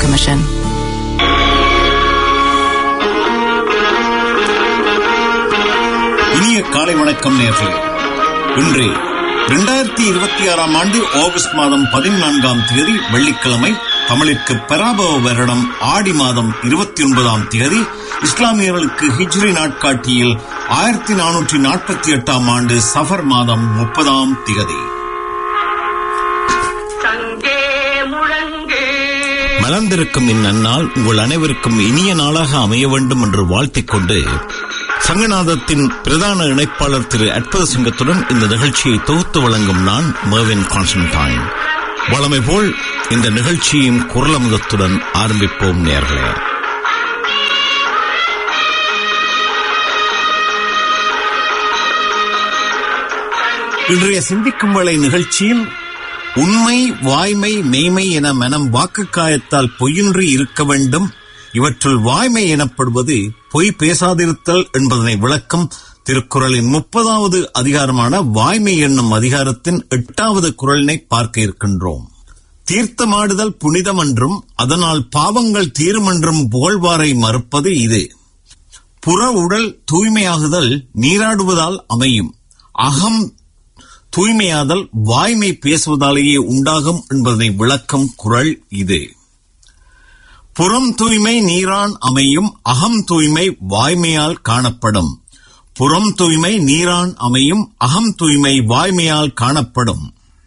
Commission. இனிய காலை வணக்கம் நேர்களே இன்று இரண்டாயிரத்தி இருபத்தி ஆறாம் ஆண்டு ஆகஸ்ட் மாதம் பதினான்காம் தேதி வெள்ளிக்கிழமை தமிழிற்கு பராபவ வருடம் ஆடி மாதம் இருபத்தி ஒன்பதாம் தேதி இஸ்லாமியர்களுக்கு ஹிஜ்ரி நாட்காட்டியில் ஆயிரத்தி நானூற்றி நாற்பத்தி எட்டாம் ஆண்டு சஃபர் மாதம் முப்பதாம் திகதி சங்கே முழங்கு மலர்ந்திருக்கும் இந்நன்னாள் உங்கள் அனைவருக்கும் இனிய நாளாக அமைய வேண்டும் என்று வாழ்த்திக் கொண்டு சங்கநாதத்தின் பிரதான இணைப்பாளர் திரு அற்புத சிங்கத்துடன் இந்த நிகழ்ச்சியை தொகுத்து வழங்கும் நான் மேவின் கான்ஸ்டன்டைன் வளமை போல் இந்த நிகழ்ச்சியின் குரலமுதத்துடன் ஆரம்பிப்போம் நேர்களே இன்றைய சிந்திக்கும் வேளை நிகழ்ச்சியில் உண்மை வாய்மை மெய்மை என மனம் வாக்குக்காயத்தால் பொய்யின்றி இருக்க வேண்டும் இவற்றுள் வாய்மை எனப்படுவது பொய் பேசாதிருத்தல் என்பதனை விளக்கும் திருக்குறளின் முப்பதாவது அதிகாரமான வாய்மை என்னும் அதிகாரத்தின் எட்டாவது குரலினை பார்க்க இருக்கின்றோம் தீர்த்தமாடுதல் புனிதமென்றும் அதனால் பாவங்கள் தீருமென்றும் புகழ்வாரை மறுப்பது இது புற உடல் தூய்மையாகுதல் நீராடுவதால் அமையும் அகம் தூய்மையாதல் வாய்மை பேசுவதாலேயே உண்டாகும் என்பதனை விளக்கும் குரல் இது புறம் தூய்மை நீரான் அமையும் அகம் தூய்மை வாய்மையால் காணப்படும் புறம் தூய்மை நீரான் அமையும் அகம் தூய்மை வாய்மையால் காணப்படும்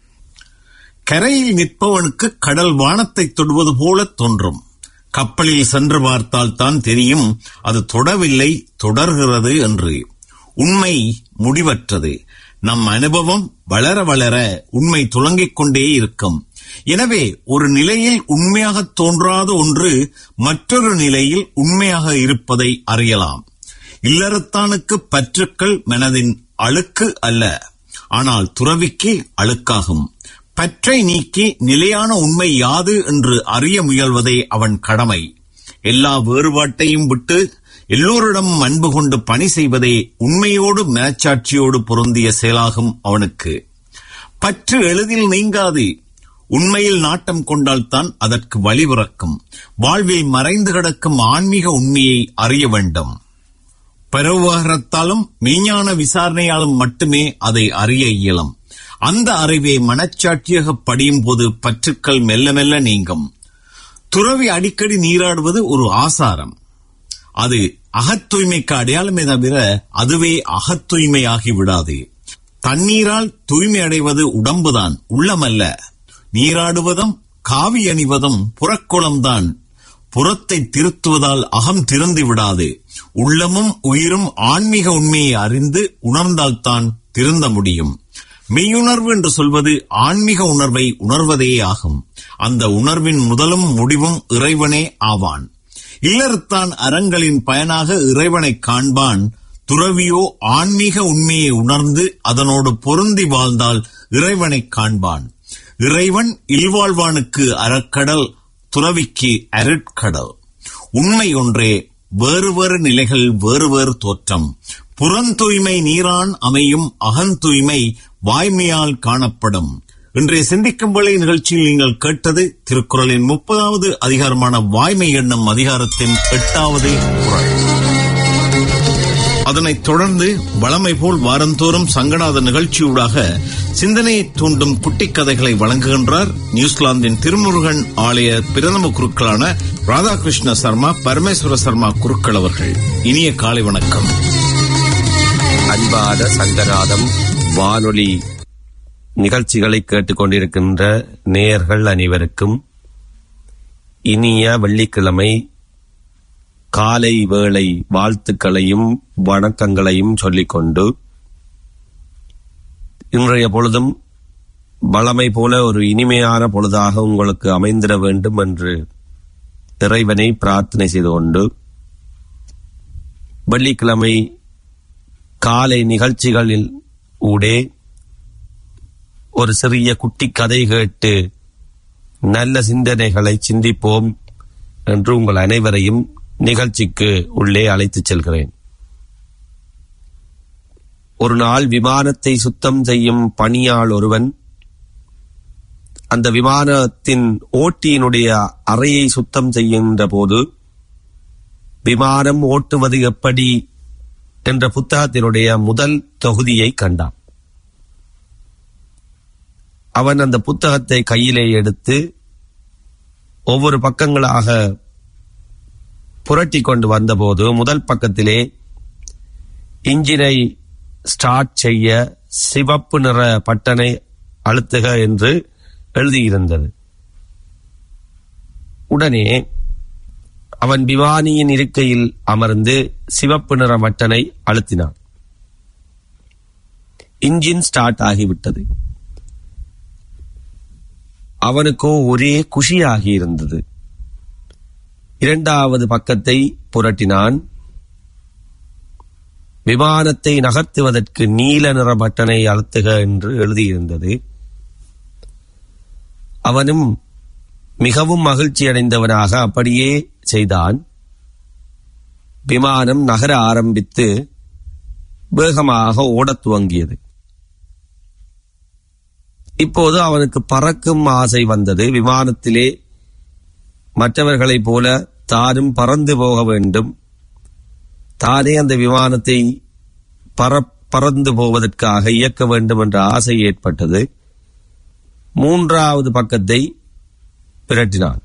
கரையில் நிற்பவனுக்கு கடல் வானத்தை தொடுவது போல தோன்றும் கப்பலில் சென்று பார்த்தால் தான் தெரியும் அது தொடவில்லை தொடர்கிறது என்று உண்மை முடிவற்றது நம் அனுபவம் வளர வளர உண்மை துலங்கிக் கொண்டே இருக்கும் எனவே ஒரு நிலையில் உண்மையாக தோன்றாத ஒன்று மற்றொரு நிலையில் உண்மையாக இருப்பதை அறியலாம் இல்லறத்தானுக்கு பற்றுக்கள் மனதின் அழுக்கு அல்ல ஆனால் துறவிக்கு அழுக்காகும் பற்றை நீக்கி நிலையான உண்மை யாது என்று அறிய முயல்வதே அவன் கடமை எல்லா வேறுபாட்டையும் விட்டு எல்லோரிடமும் அன்பு கொண்டு பணி செய்வதே உண்மையோடு மனச்சாட்சியோடு பொருந்திய செயலாகும் அவனுக்கு பற்று எளிதில் நீங்காது உண்மையில் நாட்டம் கொண்டால்தான் அதற்கு வழிபிறக்கும் வாழ்வில் மறைந்து கிடக்கும் ஆன்மீக உண்மையை அறிய வேண்டும் பரவுவகரத்தாலும் மெய்ஞான விசாரணையாலும் மட்டுமே அதை அறிய இயலும் அந்த அறிவை மனச்சாட்சியாக படியும் போது பற்றுக்கள் மெல்ல மெல்ல நீங்கும் துறவி அடிக்கடி நீராடுவது ஒரு ஆசாரம் அது அகத்தூய்மைக்கு அடையாளமே தவிர அதுவே அகத்தூய்மையாகி விடாது தண்ணீரால் தூய்மை அடைவது உடம்புதான் உள்ளமல்ல நீராடுவதும் காவி அணிவதும் புறக்குளம்தான் புறத்தை திருத்துவதால் அகம் திறந்து விடாது உள்ளமும் உயிரும் ஆன்மீக உண்மையை அறிந்து உணர்ந்தால்தான் திருந்த முடியும் மெய்யுணர்வு என்று சொல்வது ஆன்மீக உணர்வை உணர்வதே ஆகும் அந்த உணர்வின் முதலும் முடிவும் இறைவனே ஆவான் இல்லறத்தான் அறங்களின் பயனாக இறைவனை காண்பான் துறவியோ ஆன்மீக உண்மையை உணர்ந்து அதனோடு பொருந்தி வாழ்ந்தால் இறைவனை காண்பான் இறைவன் இல்வாழ்வானுக்கு அறக்கடல் துறவிக்கு அருட்கடல் உண்மை ஒன்றே வேறு வேறு நிலைகள் வேறு வேறு தோற்றம் புறந்தூய்மை நீரான் அமையும் அகந்தூய்மை வாய்மையால் காணப்படும் இன்றைய சிந்திக்கும் வேளை நிகழ்ச்சியில் நீங்கள் கேட்டது திருக்குறளின் முப்பதாவது அதிகாரமான வாய்மை என்னும் அதிகாரத்தின் எட்டாவது குரல் அதனைத் தொடர்ந்து வளமை போல் வாரந்தோறும் சங்கநாத நிகழ்ச்சியூடாக சிந்தனையை தூண்டும் குட்டி கதைகளை வழங்குகின்றார் நியூசிலாந்தின் திருமுருகன் ஆலய பிரதம குருக்களான ராதாகிருஷ்ண சர்மா பரமேஸ்வர சர்மா குருக்கள் அவர்கள் இனிய காலை வணக்கம் அன்பாத சங்கநாதம் வானொலி நிகழ்ச்சிகளை கேட்டுக்கொண்டிருக்கின்ற நேயர்கள் அனைவருக்கும் இனிய வெள்ளிக்கிழமை காலை வேளை வாழ்த்துக்களையும் வணக்கங்களையும் சொல்லிக்கொண்டு இன்றைய பொழுதும் வளமை போல ஒரு இனிமையான பொழுதாக உங்களுக்கு அமைந்திட வேண்டும் என்று இறைவனை பிரார்த்தனை செய்து கொண்டு வெள்ளிக்கிழமை காலை நிகழ்ச்சிகளில் ஊடே ஒரு சிறிய குட்டி கதை கேட்டு நல்ல சிந்தனைகளை சிந்திப்போம் என்று உங்கள் அனைவரையும் நிகழ்ச்சிக்கு உள்ளே அழைத்துச் செல்கிறேன் ஒரு நாள் விமானத்தை சுத்தம் செய்யும் பணியாள் ஒருவன் அந்த விமானத்தின் ஓட்டியினுடைய அறையை சுத்தம் செய்கின்ற போது விமானம் ஓட்டுவது எப்படி என்ற புத்தகத்தினுடைய முதல் தொகுதியை கண்டான் அவன் அந்த புத்தகத்தை கையிலே எடுத்து ஒவ்வொரு பக்கங்களாக புரட்டி கொண்டு வந்தபோது முதல் பக்கத்திலே இன்ஜினை ஸ்டார்ட் செய்ய சிவப்பு நிற பட்டனை அழுத்துக என்று எழுதியிருந்தது உடனே அவன் விமானியின் இருக்கையில் அமர்ந்து சிவப்பு நிற பட்டனை அழுத்தினான் இன்ஜின் ஸ்டார்ட் ஆகிவிட்டது அவனுக்கோ ஒரே குஷியாகி இருந்தது இரண்டாவது பக்கத்தை புரட்டினான் விமானத்தை நகர்த்துவதற்கு நீல நிற பட்டனை அழுத்துக என்று எழுதியிருந்தது அவனும் மிகவும் மகிழ்ச்சி அடைந்தவனாக அப்படியே செய்தான் விமானம் நகர ஆரம்பித்து வேகமாக ஓடத் துவங்கியது இப்போது அவனுக்கு பறக்கும் ஆசை வந்தது விமானத்திலே மற்றவர்களைப் போல தானும் பறந்து போக வேண்டும் தானே அந்த விமானத்தை பற பறந்து போவதற்காக இயக்க வேண்டும் என்ற ஆசை ஏற்பட்டது மூன்றாவது பக்கத்தை பிரட்டினான்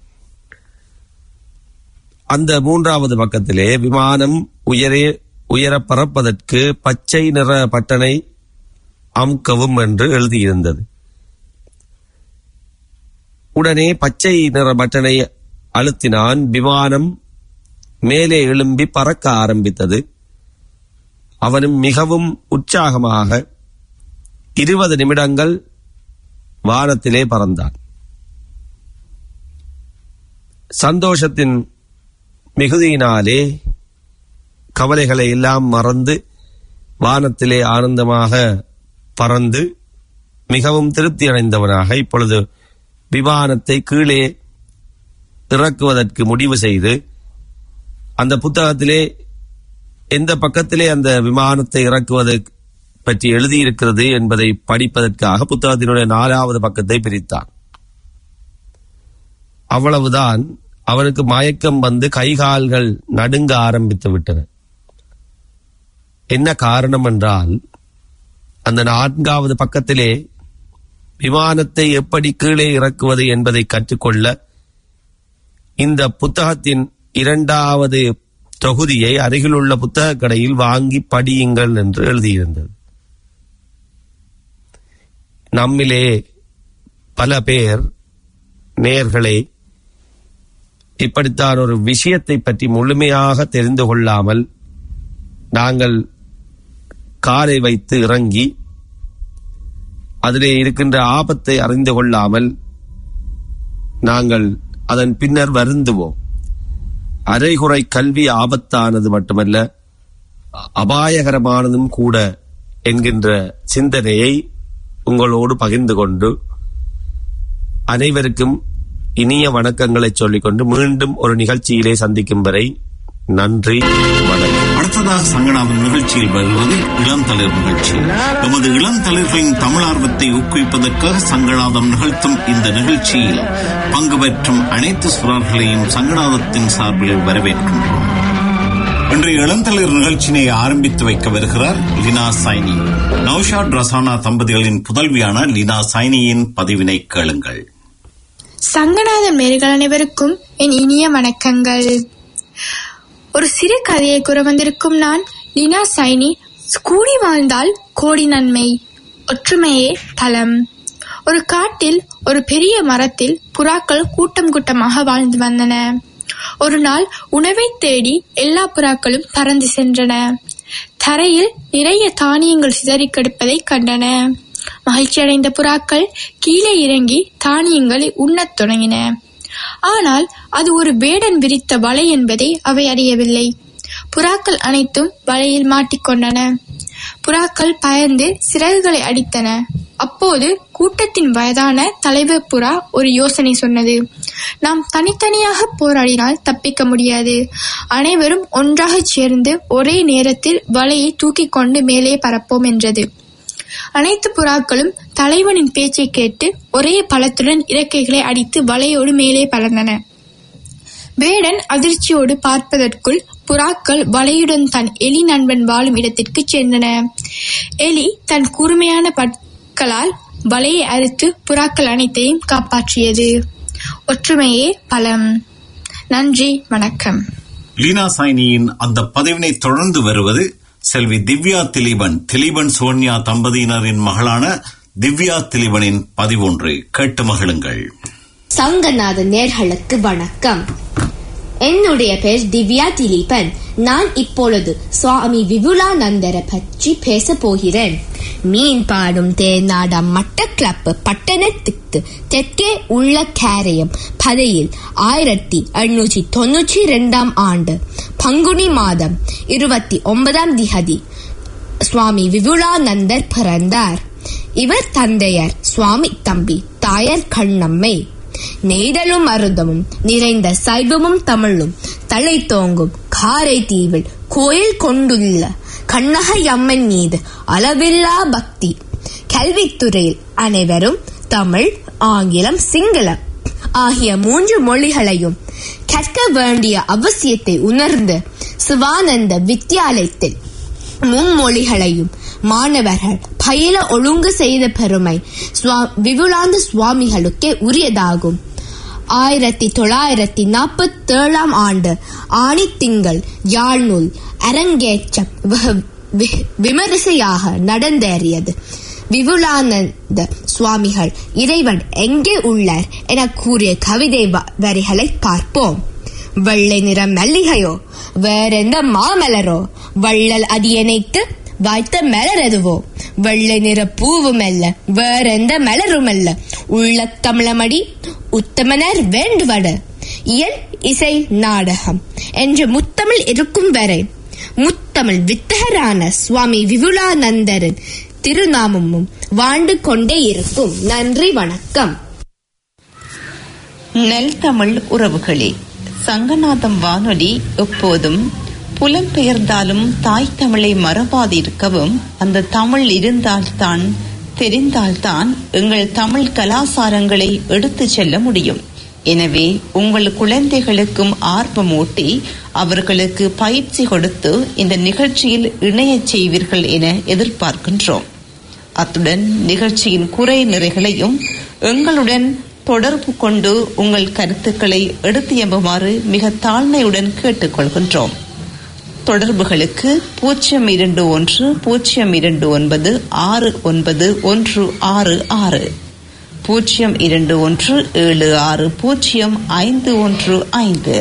அந்த மூன்றாவது பக்கத்திலே விமானம் உயரே உயர பறப்பதற்கு பச்சை நிற பட்டனை அமுக்கவும் என்று எழுதியிருந்தது உடனே பச்சை நிற பட்டனை அழுத்தினான் விமானம் மேலே எழும்பி பறக்க ஆரம்பித்தது அவனும் மிகவும் உற்சாகமாக இருபது நிமிடங்கள் வானத்திலே பறந்தான் சந்தோஷத்தின் மிகுதியினாலே கவலைகளை எல்லாம் மறந்து வானத்திலே ஆனந்தமாக பறந்து மிகவும் திருப்தி அடைந்தவனாக இப்பொழுது விமானத்தை கீழே இறக்குவதற்கு முடிவு செய்து அந்த புத்தகத்திலே எந்த பக்கத்திலே அந்த விமானத்தை இறக்குவது பற்றி எழுதியிருக்கிறது என்பதை படிப்பதற்காக புத்தகத்தினுடைய நாலாவது பக்கத்தை பிரித்தான் அவ்வளவுதான் அவனுக்கு மயக்கம் வந்து கைகால்கள் நடுங்க ஆரம்பித்து விட்டன என்ன காரணம் என்றால் அந்த நான்காவது பக்கத்திலே விமானத்தை எப்படி கீழே இறக்குவது என்பதை கற்றுக்கொள்ள இந்த புத்தகத்தின் இரண்டாவது தொகுதியை அருகிலுள்ள புத்தகக் கடையில் வாங்கி படியுங்கள் என்று எழுதியிருந்தது நம்மிலே பல பேர் நேர்களே இப்படித்தான் ஒரு விஷயத்தை பற்றி முழுமையாக தெரிந்து கொள்ளாமல் நாங்கள் காரை வைத்து இறங்கி அதிலே இருக்கின்ற ஆபத்தை அறிந்து கொள்ளாமல் நாங்கள் அதன் பின்னர் வருந்துவோம் அரைகுறை கல்வி ஆபத்தானது மட்டுமல்ல அபாயகரமானதும் கூட என்கின்ற சிந்தனையை உங்களோடு பகிர்ந்து கொண்டு அனைவருக்கும் இனிய வணக்கங்களை சொல்லிக்கொண்டு மீண்டும் ஒரு நிகழ்ச்சியிலே சந்திக்கும் வரை நன்றி வணக்கம் அடுத்ததாக சங்கடாவின் நிகழ்ச்சியில் வருவது இளம் தளிர் நிகழ்ச்சி எமது இளம் தளிர்களின் தமிழார்வத்தை ஊக்குவிப்பதற்காக சங்கடாதம் நிகழ்த்தும் இந்த நிகழ்ச்சியில் பங்கு பெற்றும் அனைத்து சுறார்களையும் சங்கடாதத்தின் சார்பில் வரவேற்கின்றோம் இன்றைய இளந்தளிர் நிகழ்ச்சியினை ஆரம்பித்து வைக்க வருகிறார் லினா சைனி நௌஷாத் ரசானா தம்பதிகளின் புதல்வியான லினா சைனியின் பதிவினை கேளுங்கள் சங்கநாதன் மேர்கள் அனைவருக்கும் என் இனிய வணக்கங்கள் ஒரு சிறு கதையை கூற வந்திருக்கும் நான் லீனா சைனி கூடி வாழ்ந்தால் கோடி நன்மை ஒற்றுமையே பலம் ஒரு காட்டில் ஒரு பெரிய மரத்தில் புறாக்கள் கூட்டம் கூட்டமாக வாழ்ந்து வந்தன ஒரு நாள் உணவை தேடி எல்லா புறாக்களும் பறந்து சென்றன தரையில் நிறைய தானியங்கள் சிதறி கிடப்பதை கண்டன மகிழ்ச்சியடைந்த புறாக்கள் கீழே இறங்கி தானியங்களை உண்ணத் தொடங்கின ஆனால் அது ஒரு வேடன் விரித்த வலை என்பதை அவை அறியவில்லை புறாக்கள் அனைத்தும் வலையில் மாட்டிக்கொண்டன புறாக்கள் பயந்து சிறகுகளை அடித்தன அப்போது கூட்டத்தின் வயதான தலைவர் புறா ஒரு யோசனை சொன்னது நாம் தனித்தனியாக போராடினால் தப்பிக்க முடியாது அனைவரும் ஒன்றாக சேர்ந்து ஒரே நேரத்தில் வலையை தூக்கிக் கொண்டு மேலே பறப்போம் என்றது அனைத்து புறாக்களும் தலைவனின் பேச்சை கேட்டு ஒரே பலத்துடன் இறக்கைகளை அடித்து வலையோடு மேலே பறந்தன வேடன் அதிர்ச்சியோடு பார்ப்பதற்குள் புறாக்கள் வலையுடன் தன் எலி நண்பன் வாழும் இடத்திற்கு சென்றன எலி தன் கூர்மையான பற்களால் வலையை அறுத்து புறாக்கள் அனைத்தையும் காப்பாற்றியது ஒற்றுமையே பலம் நன்றி வணக்கம் லீனா சைனியின் அந்த பதிவினை தொடர்ந்து வருவது செல்வி திவ்யா திலீபன் திலீபன் சோனியா தம்பதியினரின் மகளான திவ்யா திலீபனின் பதிவொன்று கேட்டு மகிழுங்கள் சங்கநாத நேர்களுக்கு வணக்கம் என்னுடைய பெயர் திவ்யா திலீபன் நான் இப்பொழுது சுவாமி விபுலானந்தரை பற்றி பேச போகிறேன் மீன் பாடும் தேநாடம் மட்டக்களப்பு பட்டணத்துக்கு தெற்கே உள்ள கேரயம் பதையில் ஆயிரத்தி எண்ணூற்றி தொன்னூற்றி இரண்டாம் ஆண்டு பங்குனி மாதம் இருபத்தி ஒன்பதாம் திகதி சுவாமி விபுலானந்தர் பிறந்தார் இவர் தந்தையர் சுவாமி தம்பி தாயார் கண்ணம்மை நெய்தலும் அருதமும் நிறைந்த சைவமும் தமிழும் தலை தோங்கும் காரை தீவில் கோயில் கொண்டுள்ள கண்ணகை அம்மன் மீது அளவில்லா பக்தி கல்வித்துறையில் அனைவரும் தமிழ் ஆங்கிலம் சிங்களம் ஆகிய மூன்று மொழிகளையும் கற்க வேண்டிய அவசியத்தை உணர்ந்து சிவானந்த வித்யாலயத்தில் மும்மொழிகளையும் மாணவர்கள் பயில ஒழுங்கு செய்த பெருமை சுவா- விபுலாந்த சுவாமிகளுக்கே உரியதாகும் ஆயிரத்தி தொள்ளாயிரத்தி நாற்பத்தி ஏழாம் ஆண்டு ஆணி திங்கள் யாழ்நூல் அரங்கேற்றம் வெகு வி- விமரிசையாக நடந்தேறியது விபுலானந்த சுவாமிகள் இறைவன் எங்கே உள்ளார் என கூறிய கவிதை வ- வரிகளை பார்ப்போம் வெள்ளை நிற மல்லிகையோ வேறெந்த மாமலரோ வள்ளல் அடியணைக்கு வாய்த்த மலர் எதுவோ வெள்ளை நிற பூவும் அல்ல வேறெந்த மலரும் அல்ல உள்ள தமிழமடி உத்தமனர் வேண்டுவட இயல் இசை நாடகம் என்று முத்தமிழ் இருக்கும் வரை முத்தமிழ் வித்தகரான சுவாமி விபுலானந்தரின் திருநாமமும் வாழ்ந்து கொண்டே இருக்கும் நன்றி வணக்கம் நெல் தமிழ் உறவுகளே சங்கநாதம் வானொலி எப்போதும் புலம்பெயர்ந்தாலும் தாய் தமிழை மறவாதிருக்கவும் அந்த தமிழ் இருந்தால்தான் தெரிந்தால்தான் எங்கள் தமிழ் கலாசாரங்களை எடுத்துச் செல்ல முடியும் எனவே உங்கள் குழந்தைகளுக்கும் ஆர்வமூட்டி அவர்களுக்கு பயிற்சி கொடுத்து இந்த நிகழ்ச்சியில் இணையச் செய்வீர்கள் என எதிர்பார்க்கின்றோம் அத்துடன் நிகழ்ச்சியின் குறை நிறைகளையும் எங்களுடன் தொடர்பு கொண்டு உங்கள் கருத்துக்களை எடுத்து எம்புமாறு மிக தாழ்மையுடன் கேட்டுக்கொள்கின்றோம் தொடர்புகளுக்கு பூஜ்ஜியம் இரண்டு ஒன்று பூஜ்ஜியம் இரண்டு ஒன்பது ஆறு ஒன்பது ஒன்று ஆறு ஆறு பூஜ்ஜியம் இரண்டு ஒன்று ஏழு ஆறு பூஜ்ஜியம் ஐந்து ஒன்று ஐந்து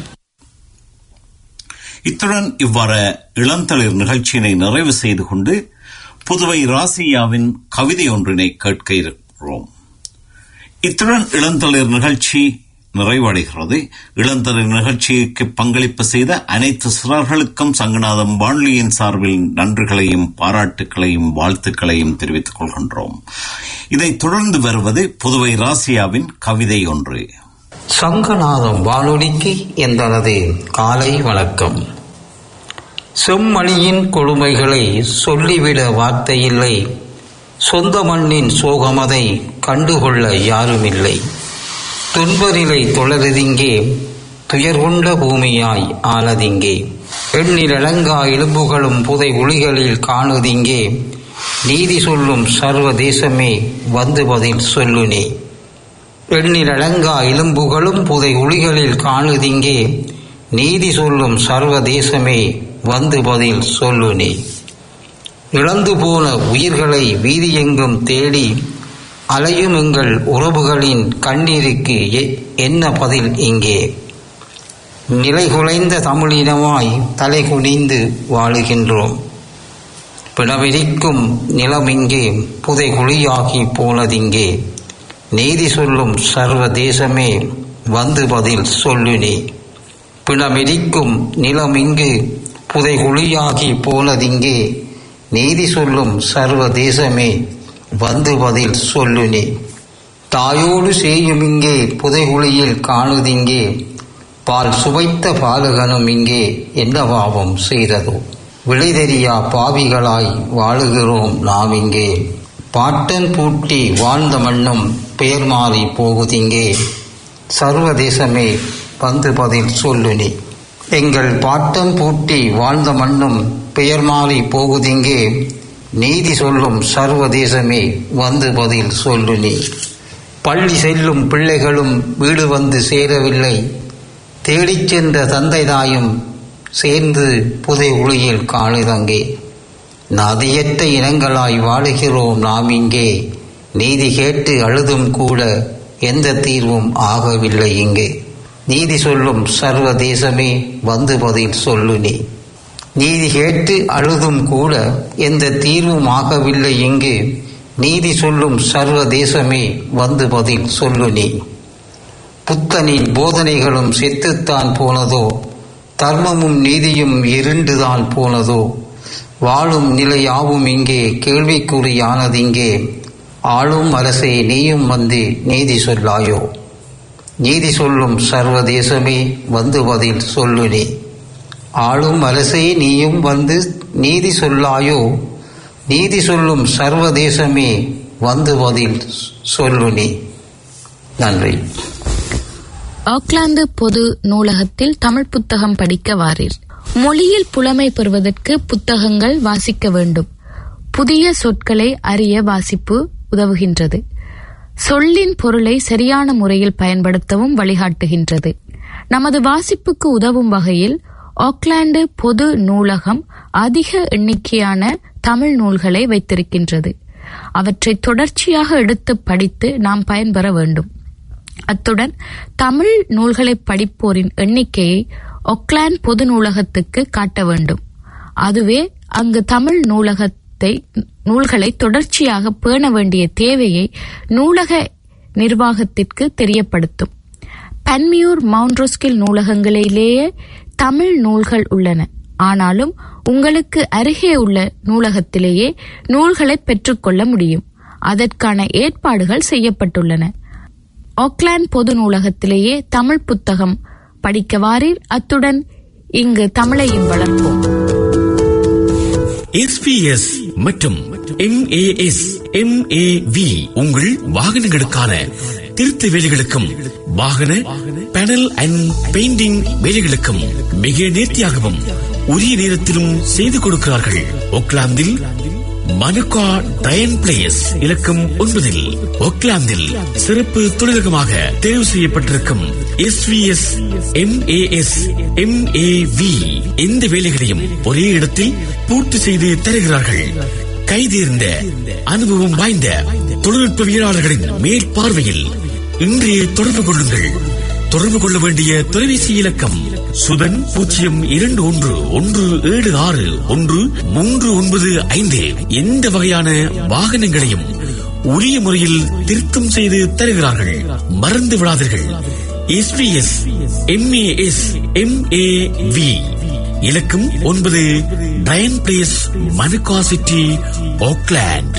இத்துடன் இவ்வாறு இளந்தளிர் நிகழ்ச்சியினை நிறைவு செய்து கொண்டு புதுவை ராசியாவின் கவிதை ஒன்றினை கேட்க இருக்கிறோம் இத்துடன் இளந்தளிர் நிகழ்ச்சி நிறைவடைகிறது இளந்தளிர் நிகழ்ச்சிக்கு பங்களிப்பு செய்த அனைத்து சிறார்களுக்கும் சங்கநாதம் வானொலியின் சார்பில் நன்றிகளையும் பாராட்டுகளையும் வாழ்த்துக்களையும் தெரிவித்துக் கொள்கின்றோம் இதைத் தொடர்ந்து வருவது புதுவை ராசியாவின் கவிதை ஒன்று சங்கநாதம் வானொலிக்கு எந்தனது காலை வணக்கம் செம்மணியின் கொடுமைகளை சொல்லிவிட வார்த்தையில்லை சொந்த மண்ணின் சோகமதை கண்டுகொள்ள யாருமில்லை துன்பநிலை தொடருதிங்கே துயர் கொண்ட பூமியாய் ஆனதிங்கே எண்ணிலடங்கா எலும்புகளும் புதை ஒளிகளில் காணுதிங்கே நீதி சொல்லும் சர்வ தேசமே வந்து பதில் சொல்லுனே எண்ணிலடங்கா எலும்புகளும் புதை ஒளிகளில் காணுதிங்கே நீதி சொல்லும் சர்வ தேசமே வந்து பதில் சொல்லுனே இழந்து போன உயிர்களை வீதியெங்கும் தேடி அலையும் எங்கள் உறவுகளின் கண்ணீருக்கு எ- என்ன பதில் இங்கே நிலைகுலைந்த தமிழினமாய் தலை குனிந்து வாழுகின்றோம் பிணவெறிக்கும் நிலம் இங்கே புதை குழியாகி போனதிங்கே நீதி சொல்லும் சர்வ தேசமே வந்து பதில் சொல்லுனே பிணமெரிக்கும் நிலம் இங்கு புதை குழியாகி போனதிங்கே நீதி சொல்லும் சர்வ தேசமே வந்து பதில் சொல்லுனே தாயோடு செய்யும் இங்கே புதைகுழியில் காணுதிங்கே பால் சுவைத்த பாலகனும் இங்கே என்ன பாவம் செய்ததோ விலை தெரியா பாவிகளாய் வாழுகிறோம் நாம் இங்கே பாட்டன் பூட்டி வாழ்ந்த மண்ணும் பெயர் மாறி போகுதிங்கே சர்வதேசமே வந்து பதில் சொல்லு நீ எங்கள் பாட்டன் பூட்டி வாழ்ந்த மண்ணும் பெயர் மாறி போகுதிங்கே நீதி சொல்லும் சர்வதேசமே வந்து பதில் சொல்லு நீ பள்ளி செல்லும் பிள்ளைகளும் வீடு வந்து சேரவில்லை தேடிச் சென்ற தந்தை தாயும் சேர்ந்து புதை ஒளியில் காணுதங்கே நதியற்ற இனங்களாய் வாழுகிறோம் நாம் இங்கே நீதி கேட்டு அழுதும் கூட எந்த தீர்வும் ஆகவில்லை இங்கே நீதி சொல்லும் சர்வதேசமே வந்து பதில் சொல்லு நீ நீதி கேட்டு அழுதும் கூட எந்த தீர்வும் ஆகவில்லை இங்கு நீதி சொல்லும் சர்வதேசமே வந்து பதில் சொல்லு நீ புத்தனின் போதனைகளும் செத்துத்தான் போனதோ தர்மமும் நீதியும் இருண்டுதான் போனதோ வாழும் நிலையாவும் இங்கே கேள்விக்குறியானதிங்கே ஆளும் அரசே நீயும் வந்து நீதி சொல்லாயோ நீதி சொல்லும் சர்வதேசமே வந்து பதில் சொல்லு நீ ஆளும் அரசே நீயும் வந்து நீதி சொல்லாயோ நீதி சொல்லும் சர்வதேசமே வந்து பதில் சொல்லு நீ நன்றி ஆக்லாந்து பொது நூலகத்தில் தமிழ் புத்தகம் படிக்க வாரீர் மொழியில் புலமை பெறுவதற்கு புத்தகங்கள் வாசிக்க வேண்டும் புதிய சொற்களை அறிய வாசிப்பு உதவுகின்றது சொல்லின் பொருளை சரியான முறையில் பயன்படுத்தவும் வழிகாட்டுகின்றது நமது வாசிப்புக்கு உதவும் வகையில் ஆக்லாந்து பொது நூலகம் அதிக எண்ணிக்கையான தமிழ் நூல்களை வைத்திருக்கின்றது அவற்றை தொடர்ச்சியாக எடுத்து படித்து நாம் பயன்பெற வேண்டும் அத்துடன் தமிழ் நூல்களை படிப்போரின் எண்ணிக்கையை ஒக்லாந்து பொது நூலகத்துக்கு காட்ட வேண்டும் அதுவே அங்கு தமிழ் நூலகத்தை நூல்களை தொடர்ச்சியாக பேண வேண்டிய தேவையை நூலக நிர்வாகத்திற்கு தெரியப்படுத்தும் பன்மியூர் மவுண்ட்ரோஸ்கில் நூலகங்களிலேயே தமிழ் நூல்கள் உள்ளன ஆனாலும் உங்களுக்கு அருகே உள்ள நூலகத்திலேயே நூல்களை பெற்றுக்கொள்ள முடியும் அதற்கான ஏற்பாடுகள் செய்யப்பட்டுள்ளன ஆக்லாந்து பொது நூலகத்திலேயே தமிழ் புத்தகம் படிக்க வாரீர் அத்துடன் இங்கு தமிழையும் வளர்ப்போம் எஸ்பிஎஸ் மற்றும் எம்ஏஎஸ் எம்ஏவி உங்கள் வாகனங்களுக்கான திருத்த வேலைகளுக்கும் வாகன பேனல் அண்ட் பெயிண்டிங் வேலைகளுக்கும் மிக நேர்த்தியாகவும் உரிய நேரத்திலும் செய்து கொடுக்கிறார்கள் ஒக்லாந்தில் மனுகா டயன் பிளேஸ் இலக்கம் ஒன்பதில் ஒக்லாந்தில் சிறப்பு தொழிலகமாக தேர்வு செய்யப்பட்டிருக்கும் S V S MAS MAV எந்த வேலைகளையும் ஒரே இடத்தில் பூர்த்தி செய்து தருகிறார்கள் கைதேர்ந்த அனுபவம் வாய்ந்த தொழில்நுட்பவியலாளர்களின் மேற்பார்வையில் இன்றே தொடர்பு கொள்ளுங்கள் தொடர்பு கொள்ள வேண்டிய தொலைபேசி இலக்கம் சுதன் பூஜ்ஜியம் இரண்டு ஒன்று ஒன்று ஏழு ஆறு ஒன்று மூன்று ஒன்பது ஐந்து எந்த வகையான வாகனங்களையும் உரிய முறையில் திருத்தம் செய்து தருகிறார்கள் மறந்து விடாதீர்கள் எஸ்பிஎஸ் எம்ஏஎஸ் எம்ஏவி இலக்கம் ஒன்பது Diane place Manukau city Auckland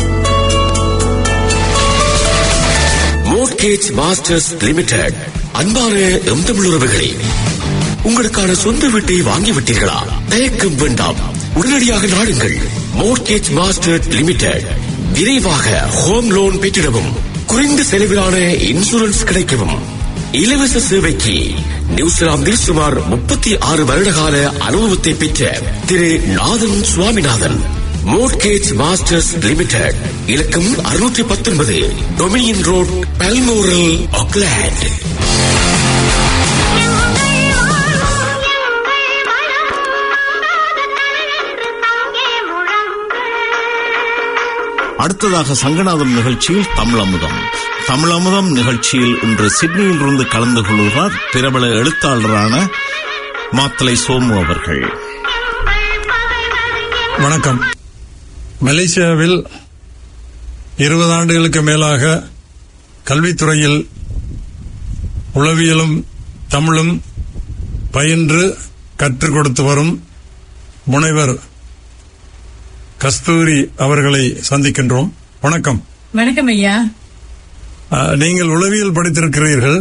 mortgage masters limited அன்பான எம் தமிழ் உறவுகளே உங்களுக்கான சொந்த வீட்டை வாங்கிவிட்டீர்களா தயக்கம் வேண்டாம் உடனடியாக நாடுங்கள் மோர்கேஜ் மாஸ்டர் லிமிடெட் விரைவாக ஹோம் லோன் பெற்றிடவும் குறைந்த செலவிலான இன்சூரன்ஸ் கிடைக்கவும் இலவச சேவைக்கு நியூசிலாந்தில் சுமார் முப்பத்தி ஆறு வருடகால அனுபவத்தை பெற்ற திரு Nathan Swaminathan mortgage masters limited இலக்கம் அறுநூற்றி பத்தொன்பது டொமினியன் ரோட் பல்மோரல் ஆக்லாண்ட் அடுத்ததாக சங்கநாதம் நிகழ்ச்சியில் தமிழமுதம் தமிழமுதம் நிகழ்ச்சியில் இன்று சிட்னியில் இருந்து கலந்து கொள்கிறார் பிரபல எழுத்தாளரான மாத்தலை சோமு அவர்கள் வணக்கம் மலேசியாவில் இருபது ஆண்டுகளுக்கு மேலாக கல்வித்துறையில் உளவியலும் தமிழும் பயின்று கற்றுக் கொடுத்து வரும் முனைவர் கஸ்தூரி அவர்களை சந்திக்கின்றோம் வணக்கம் வணக்கம் ஐயா அஹ், நீங்கள் உளவியல் படித்திருக்கிறீர்கள்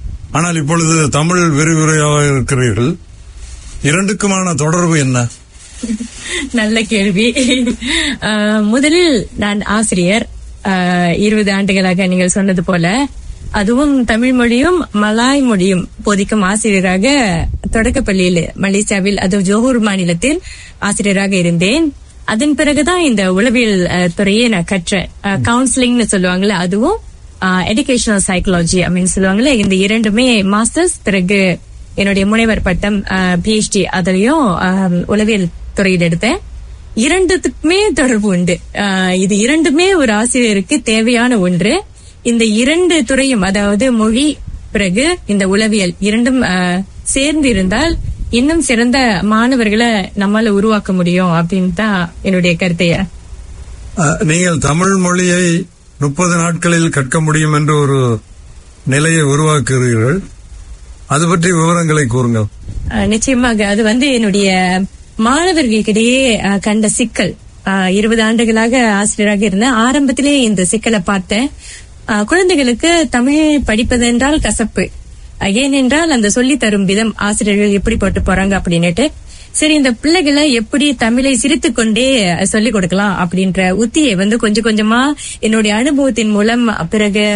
ஆனால் இப்பொழுது தமிழ் விரிவுரையாக இருக்கிறீர்கள் இரண்டுக்குமான தொடர்பு என்ன நல்ல கேள்வி அஹ், முதலில் நான் ஆசிரியர் அஹ், இருபது ஆண்டுகளாக நீங்கள் சொன்னது போல அதுவும் தமிழ் மொழியும் மலாய் மொழியும் போதிக்கும் ஆசிரியராக தொடக்கப்பள்ளியில் மலேசியாவில் அது ஜோஹூர் மாநிலத்தில் ஆசிரியராக இருந்தேன் அதன் பிறகுதான் இந்த உளவியல் அஹ், துறையை நான் கற்றேன் கவுன்சிலிங்னு சொல்லுவாங்கல்ல அதுவும் எஜுகேஷனல் சைக்காலஜி அப்படின்னு சொல்லுவாங்கல்ல இந்த இரண்டுமே மாஸ்டர்ஸ் பிறகு என்னுடைய முனைவர் பட்டம் பிஹெச்டி அதுலயும் அஹ், உளவியல் துறையில் எடுத்தேன் இரண்டுத்துக்குமே தொடர்பு உண்டு அஹ், இது இரண்டுமே ஒரு ஆசிரியருக்கு தேவையான ஒன்று இந்த இரண்டு துறையும் அதாவது மொழி பிறகு இந்த உளவியல் இரண்டும் அஹ், சேர்ந்து இருந்தால் இன்னும் சிறந்த மாணவர்களை நம்மால உருவாக்க முடியும் அப்படின்னு தான் என்னுடைய கருத்தைய அஹ், நீங்கள் தமிழ் மொழியை முப்பது நாட்களில் கற்க முடியும் என்று ஒரு நிலையை உருவாக்குகிறீர்கள் அது பற்றி விவரங்களை கூறுங்கள் அஹ் நிச்சயமாக அது வந்து என்னுடைய மாணவர்களுக்கிடையே அஹ், கண்ட சிக்கல் அஹ், இருபது ஆண்டுகளாக ஆசிரியராக இருந்தேன் ஆரம்பத்திலே இந்த சிக்கலை பார்த்தேன் அஹ், குழந்தைகளுக்கு தமிழ் படிப்பதென்றால் கசப்பு அஹ், ஏனென்றால் அந்த சொல்லி தரும் விதம் ஆசிரியர்கள் எப்படி போட்டு போறாங்க அப்படின்னுட்டு சரி இந்த பிள்ளைகளை எப்படி தமிழை சிரித்துக் கொண்டே அஹ், சொல்லிக் கொடுக்கலாம் அப்படின்ற உத்தியை வந்து கொஞ்சம் கொஞ்சமா என்னுடைய அனுபவத்தின் மூலம் பிறகு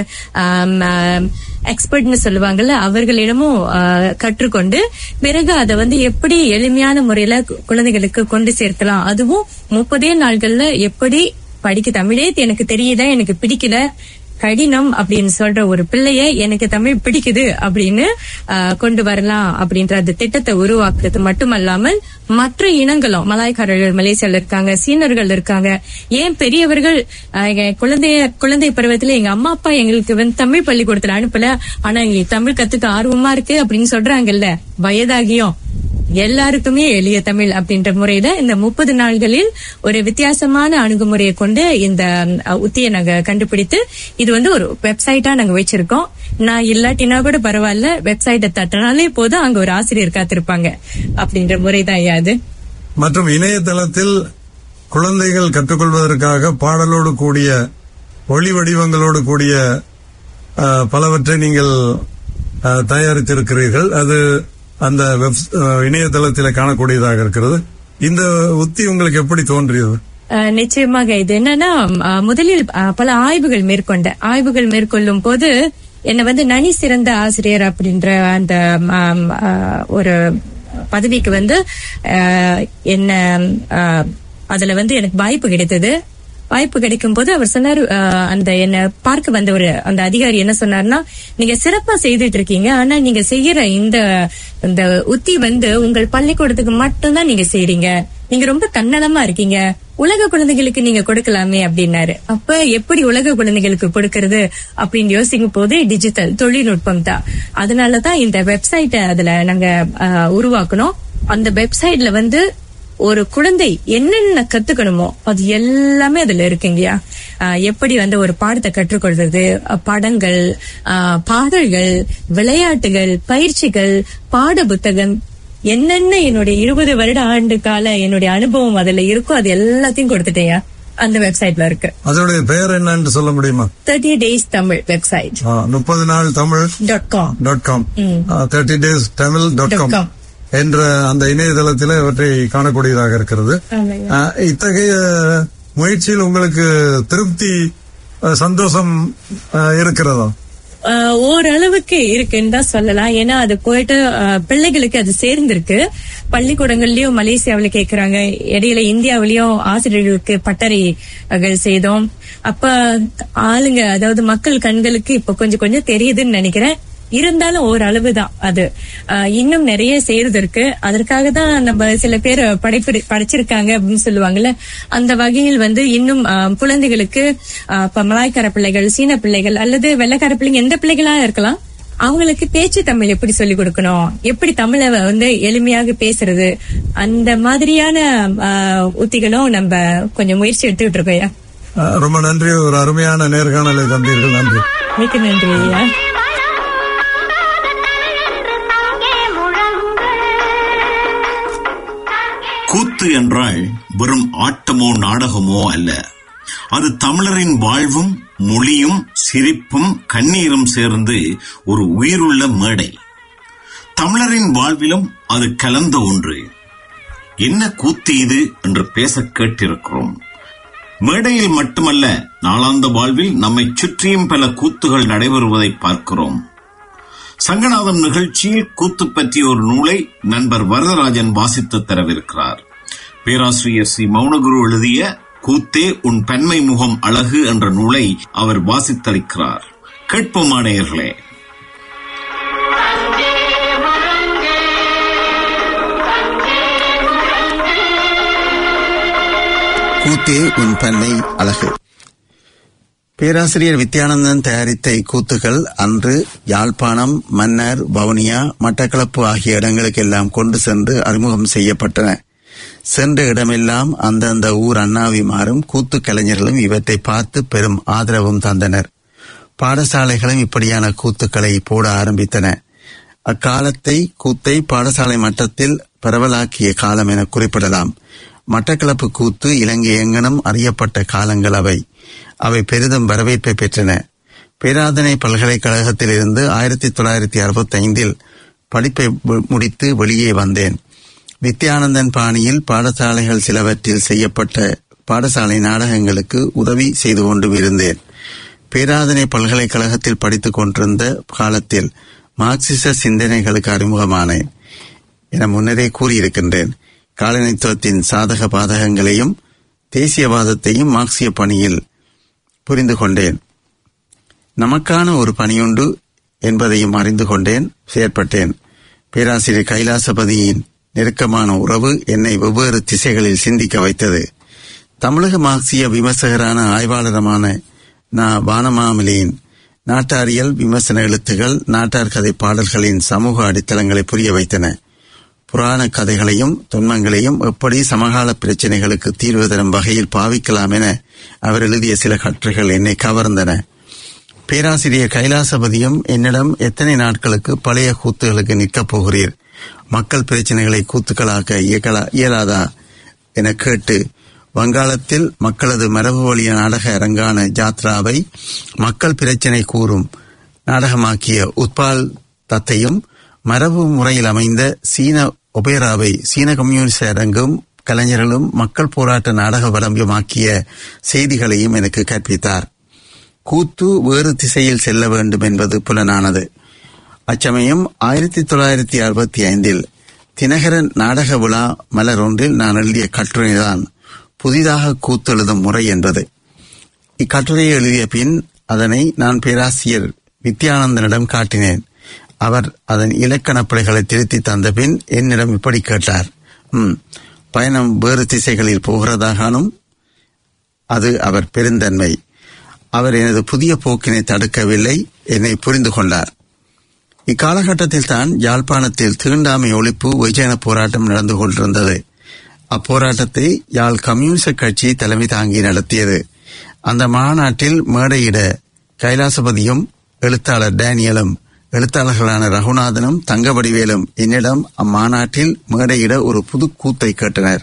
எக்ஸ்பர்ட்னு சொல்லுவாங்கல்ல அவர்களிடமும் ஆஹ், கற்றுக்கொண்டு பிறகு அதை வந்து எப்படி எளிமையான முறையில கு- குழந்தைகளுக்கு கொண்டு சேர்க்கலாம் அதுவும் முப்பதே நாள்கள்ல எப்படி படிக்க தமிழே எனக்கு தெரியுதா எனக்கு பிடிக்கல கடினம் அப்படின்னு சொல்ற ஒரு பிள்ளைய எனக்கு தமிழ் பிடிக்குது அப்படின்னு ஆஹ், கொண்டு வரலாம் அப்படின்ற அந்த திட்டத்தை உருவாக்குறது மட்டுமல்லாமல் மற்ற இனங்களும் மலாய்க்காரர்கள் மலேசியால இருக்காங்க சீனர்கள் இருக்காங்க ஏன் பெரியவர்கள் ஆஹ், எங்க குழந்தைய குழந்தை பருவத்துல எங்க அம்மா அப்பா எங்களுக்கு வந்து தமிழ் பள்ளிக்கூடத்துல அனுப்பல ஆனா எங்களுக்கு தமிழ் கத்துக்க ஆர்வமா இருக்கு அப்படின்னு சொல்றாங்கல்ல வயதாகியும் எல்லாருக்குமே எளிய தமிழ் அப்படின்ற முறையில இந்த முப்பது நாள்களில் ஒரு வித்தியாசமான அணுகுமுறையை கொண்டு இந்த அஹ், உத்தியை நாங்க கண்டுபிடித்து இது வந்து ஒரு வெப்சைட்டா நாங்க வச்சிருக்கோம் நான் இல்லாட்டினா கூட பரவாயில்ல வெப்சைட்டை தட்டினாலே போதும் அங்க ஒரு ஆசிரியர் காத்திருப்பாங்க அப்படின்ற முறைதான் ஐயா அது மற்றும் இணையதளத்தில் குழந்தைகள் கற்றுக்கொள்வதற்காக பாடலோடு கூடிய ஒளி வடிவங்களோடு கூடிய அஹ், பலவற்றை நீங்கள் அஹ், தயாரித்திருக்கிறீர்கள் அது அந்த வெப் அஹ், இணையதளத்தில் காணக்கூடியதாக இருக்கிறது இந்த உத்தி உங்களுக்கு எப்படி தோன்றியது அஹ், நிச்சயமாக இது என்னன்னா அஹ், முதலில் அஹ், பல ஆய்வுகள் மேற்கொண்ட ஆய்வுகள் மேற்கொள்ளும் போது என்ன வந்து நனி சிறந்த ஆசிரியர் அப்படின்ற அந்த ஆம், அஹ், ஒரு பதவிக்கு வந்து அஹ், என்ன அஹ், அதுல வந்து எனக்கு வாய்ப்பு கிடைத்தது வாய்ப்பு கிடைக்கும் போது அவர் சொன்னாரு அஹ், அந்த என்ன பார்க்க வந்த ஒரு அந்த அதிகாரி என்ன சொன்னார்னா நீங்க சிறப்பா செய்துட்டு இருக்கீங்க ஆனா நீங்க செய்யற இந்த இந்த உத்தி வந்து உங்கள் பள்ளிக்கூடத்துக்கு மட்டும்தான் நீங்க செய்றீங்க நீங்க ரொம்ப தன்னலமா இருக்கீங்க உலக குழந்தைகளுக்கு நீங்க கொடுக்கலாமே அப்படின்னாரு அப்ப எப்படி உலக குழந்தைகளுக்கு கொடுக்கறது அப்படின்னு யோசிக்கும் போது டிஜிட்டல் தொழில்நுட்பம் தான் அதனாலதான் இந்த வெப்சைட்டை அதுல நாங்க அஹ், உருவாக்கணும் அந்த வெப்சைட்ல வந்து ஒரு குழந்தை என்னென்ன கத்துக்கணுமோ அது எல்லாமே அதுல இருக்குங்கய்யா ஆஹ் எப்படி வந்து ஒரு பாடத்தை கற்றுக்கொள்றது அஹ் படங்கள் ஆஹ் பாடல்கள் விளையாட்டுகள் பயிற்சிகள் பாட புத்தகம் என்னென்ன என்னுடைய இருபது வருட ஆண்டு கால என்னுடைய அனுபவம் அதுல இருக்கோ அது எல்லாத்தையும் கொடுத்துட்டேயா அந்த வெப்சைட்ல இருக்கு அதோடைய பெயர் என்னன்னு சொல்ல முடியுமா தேர்ட்டி டேஸ் தமிழ் வெப்சைட் முப்பது நாள் Tamil dot com dot com ம். Thirty days Tamil dot Dot com com. என்ற அந்த இணையதளத்தில் இவற்றை காணக்கூடியதாக இருக்கிறது ஆமாய்யா. அஹ், இத்தகைய முயற்சியில் உங்களுக்கு திருப்தி அஹ், சந்தோஷம் அஹ், இருக்கிறதா ஆஹ் ஓரளவுக்கு இருக்குன்னு தான் சொல்லலாம் ஏன்னா அது போயிட்டு ஆஹ் பிள்ளைகளுக்கு அது சேர்ந்திருக்கு பள்ளிக்கூடங்கள்லயும் மலேசியாவுல கேக்குறாங்க இடையில இந்தியாவிலயும் ஆசிரியர்களுக்கு பட்டறைகள் செய்தோம் அப்ப ஆளுங்க அதாவது மக்கள் கண்களுக்கு இப்ப கொஞ்சம் கொஞ்சம் தெரியுதுன்னு நினைக்கிறேன் இருந்தாலும் ஓரளவு தான் அது ஆஹ் இன்னும் நிறைய செய்யறது இருக்கு அதற்காக தான் நம்ம சில பேர் படைப்பு படைச்சிருக்காங்க அப்படின்னு சொல்லுவாங்கல்ல அந்த வகையில் வந்து இன்னும் ஆஹ் குழந்தைகளுக்கு ஆஹ் இப்ப மலாய்க்கார பிள்ளைகள் சீன பிள்ளைகள் அல்லது வெள்ளைக்கார பிள்ளைங்க எந்த பிள்ளைகளா இருக்கலாம் அவங்களுக்கு பேச்சு தமிழ் எப்படி சொல்லிக் கொடுக்கணும் எப்படி தமிழை வந்து எளிமையாக பேசுறது அந்த மாதிரியான ஆஹ் உத்திகளும் நம்ம கொஞ்சம் முயற்சி எடுத்துக்கிட்டு இருக்கோம் ஐயா அஹ், ரொம்ப நன்றி ஒரு அருமையான நேர்காணலை தந்தீர்கள் நன்றி மிக்க நன்றி ஐயா கூத்து என்றால் வெறும் ஆட்டமோ நாடகமோ அல்ல அது தமிழரின் வாழ்வும் மொழியும் சிரிப்பும் கண்ணீரும் சேர்ந்து ஒரு உயிருள்ள மேடை தமிழரின் வாழ்விலும் அது கலந்த ஒன்று என்ன கூத்து இது என்று பேச கேட்டிருக்கிறோம் மேடையில் மட்டுமல்ல நாளாந்த வாழ்வில் நம்மை சுற்றியும் பல கூத்துகள் நடைபெறுவதை பார்க்கிறோம் சங்கநாதம் நிகழ்ச்சியில் கூத்து பற்றிய ஒரு நூலை நண்பர் வரதராஜன் வாசித்து தரவிருக்கிறார் பேராசிரியர் சி மௌனகுரு எழுதிய கூத்தே உன் பெண்மை முகம் அழகு என்ற நூலை அவர் வாசித்தளிக்கிறார் கேட்போமானேயர்களே கூத்தே உன் பெண்ணை அழகு பேராசிரியர் வித்யானந்தன் தயாரித்த இக்கூத்துகள் அன்று யாழ்ப்பாணம் மன்னர் வவுனியா மட்டக்களப்பு ஆகிய இடங்களுக்கெல்லாம் கொண்டு சென்று அறிமுகம் செய்யப்பட்டன சென்ற இடமெல்லாம் அந்தந்த ஊர் அண்ணாவிமாரும் கூத்து கலைஞர்களும் இவற்றை பார்த்து பெரும் ஆதரவும் தந்தனர் பாடசாலைகளும் இப்படியான கூத்துக்களை போட ஆரம்பித்தன அக்காலத்தை கூத்தை பாடசாலை மட்டத்தில் பரவலாக்கிய காலம் என குறிப்பிடலாம் மட்டக்களப்பு கூத்து இலங்கை எங்கனும் அறியப்பட்ட காலங்கள் அவை அவை பெரிதும் வரவேற்பை பெற்றன பேராதனை பல்கலைக்கழகத்திலிருந்து ஆயிரத்தி தொள்ளாயிரத்தி அறுபத்தி ஐந்தில் படிப்பை மு- முடித்து வெளியே வந்தேன் வித்யானந்தன் பாணியில் பாடசாலைகள் சிலவற்றில் செய்யப்பட்ட பாடசாலை நாடகங்களுக்கு உதவி செய்து கொண்டு இருந்தேன் பேராதனை பல்கலைக்கழகத்தில் படித்துக் கொண்டிருந்த காலத்தில் மார்க்சிச சிந்தனைகளுக்கு அறிமுகமானேன் என முன்னரே கூறியிருக்கின்றேன் காலனித்துவத்தின் சாதக பாதகங்களையும் தேசியவாதத்தையும் மார்க்சிய பணியில் புரிந்து கொண்டேன் நமக்கான ஒரு பணியுண்டு என்பதையும் அறிந்து கொண்டேன் செயற்பட்டேன் பேராசிரியர் கைலாசபதியின் நெருக்கமான உறவு என்னை வெவ்வேறு திசைகளில் சிந்திக்க வைத்தது தமிழக மார்க்சிய விமர்சகரான ஆய்வாளருமான நா வானமாமலியின் நாட்டாரியல் விமர்சன எழுத்துகள் நாட்டார் கதை பாடல்களின் சமூக அடித்தளங்களை புரிய வைத்தன புராண கதைகளையும் தொன்மங்களையும் எப்படி சமகால பிரச்சனைகளுக்கு தீர்வு தரும் வகையில் பாவிக்கலாம் என அவர் எழுதிய சில கட்டுரைகள் என்னை கவர்ந்தன பேராசிரியர் கைலாசபதியும் என்னிடம் எத்தனை நாட்களுக்கு பழைய கூத்துகளுக்கு நிற்கப் போகிறீர் மக்கள் பிரச்சனைகளை கூத்துக்களாக்க இயக்கலா இயலாதா என கேட்டு வங்காளத்தில் மக்களது மரபு வழிய நாடக அரங்கான ஜாத்ராவை மக்கள் பிரச்சினை கூறும் நாடகமாக்கிய உத்பால் தத்தையும் மரபு முறையில் அமைந்த சீன ஒபேராவை சீன கம்யூனிஸ்ட் அரங்கும் கலைஞர்களும் மக்கள் போராட்ட நாடக வரம்பமாக்கிய செய்திகளையும் எனக்கு கற்பித்தார் கூத்து வேறு திசையில் செல்ல வேண்டும் என்பது புலனானது அச்சமயம் ஆயிரத்தி தொள்ளாயிரத்தி அறுபத்தி ஐந்தில் தினகரன் நாடக விழா மலர் ஒன்றில் நான் எழுதிய கட்டுரைதான் புதிதாக கூத்தெழுதும் முறை என்பது இக்கட்டுரையை எழுதிய பின் அதனை நான் பேராசிரியர் வித்யானந்தனிடம் காட்டினேன் அவர் அதன் இலக்கண பிழைகளை திருத்தி தந்த பின் என்னிடம் இப்படி கேட்டார் ம் பயணம் வேறு திசைகளில் போகிறதாகானும் அது அவர் பெருந்தன்மை அவர் எனது புதிய போக்கினை தடுக்கவில்லை என்னை புரிந்து கொண்டார் இக்காலகட்டத்தில் தான் யாழ்ப்பாணத்தில் தீண்டாமை ஒழிப்பு வெஜன போராட்டம் நடந்து கொண்டிருந்தது அப்போராட்டத்தை யாழ் கம்யூனிச கட்சி தலைமை தாங்கி நடத்தியது அந்த மாநாட்டில் மேடையிட கைலாசபதியும் எழுத்தாளர் டேனியலும் எழுத்தாளர்களான ரகுநாதனும் தங்கவடிவேலும் என்னிடம் அம்மாநாட்டில் மேடையிட ஒரு புது கூத்தை கேட்டனர்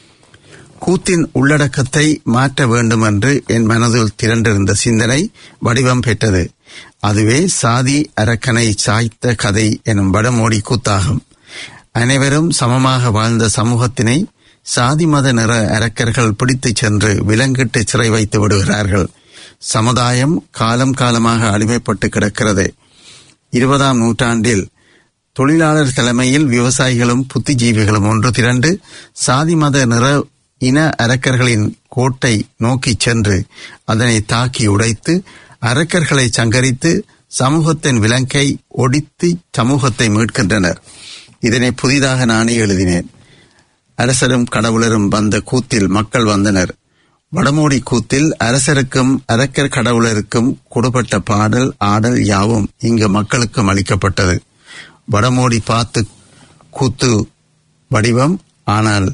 கூத்தின் உள்ளடக்கத்தை மாற்ற வேண்டும் என்று என் மனதில் திரண்டிருந்த சிந்தனை வடிவம் பெற்றது அதுவே சாதி அரக்கனை சாய்த்த கதை எனும் வடமோடி கூத்தாகும் அனைவரும் சமமாக வாழ்ந்த சமூகத்தினை சாதி மத நிற அரக்கர்கள் பிடித்துச் சென்று விலங்கிட்டு சிறை வைத்து விடுகிறார்கள் சமுதாயம் காலம் காலமாக அடிமைப்பட்டு கிடக்கிறது இருபதாம் நூற்றாண்டில் தொழிலாளர் தலைமையில் விவசாயிகளும் புத்திஜீவிகளும் ஒன்று திரண்டு சாதி மத நிற இன அரக்கர்களின் கோட்டை நோக்கிச் சென்று அதனை தாக்கி உடைத்து அரக்கர்களை சங்கரித்து சமூகத்தின் விலங்கை ஒடித்து சமூகத்தை மீட்கின்றனர் இதனை புதிதாக நானே எழுதினேன் அரசரும் கடவுளரும் வந்த கூத்தில் மக்கள் வந்தனர் வடமோடி கூத்தில் அரசருக்கும் அரக்கர் கடவுளருக்கும் கொடுபட்ட பாடல் ஆடல் யாவும் இங்கு மக்களுக்கும் அளிக்கப்பட்டது வடமோடி பார்த்து கூத்து வடிவம் ஆனால்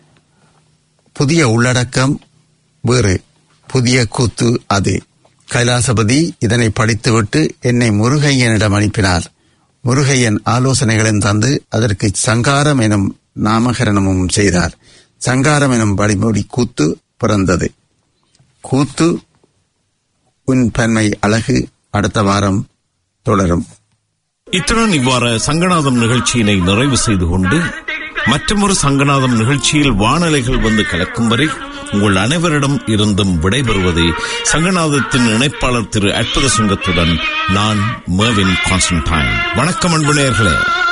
புதிய உள்ளடக்கம் வேறு புதிய கூத்து அது கைலாசபதி இதனை படித்துவிட்டு என்னை முருகையனிடம் அனுப்பினார் முருகையன் ஆலோசனைகளும் தந்து அதற்கு சங்காரம் எனும் நாமகரணமும் செய்தார் சங்காரம் எனும் வடிமொழி கூத்து பிறந்தது கூத்து உன் பன்மை அழகு அடுத்த வாரம் தொடரும் இத்துடன் இவ்வாறு சங்கநாதம் நிகழ்ச்சியினை நிறைவு செய்து கொண்டு மற்றொரு சங்கநாதம் நிகழ்ச்சியில் வானலைகள் வந்து கலக்கும் வரை உங்கள் அனைவரிடம் இருந்தும் விடைபெறுவது சங்கநாதத்தின் இணைப்பாளர் திரு அற்புத சுங்கத்துடன் நான் மேவின் கான்ஸ்டன்டைன் வணக்கம் அன்பு நேயர்களே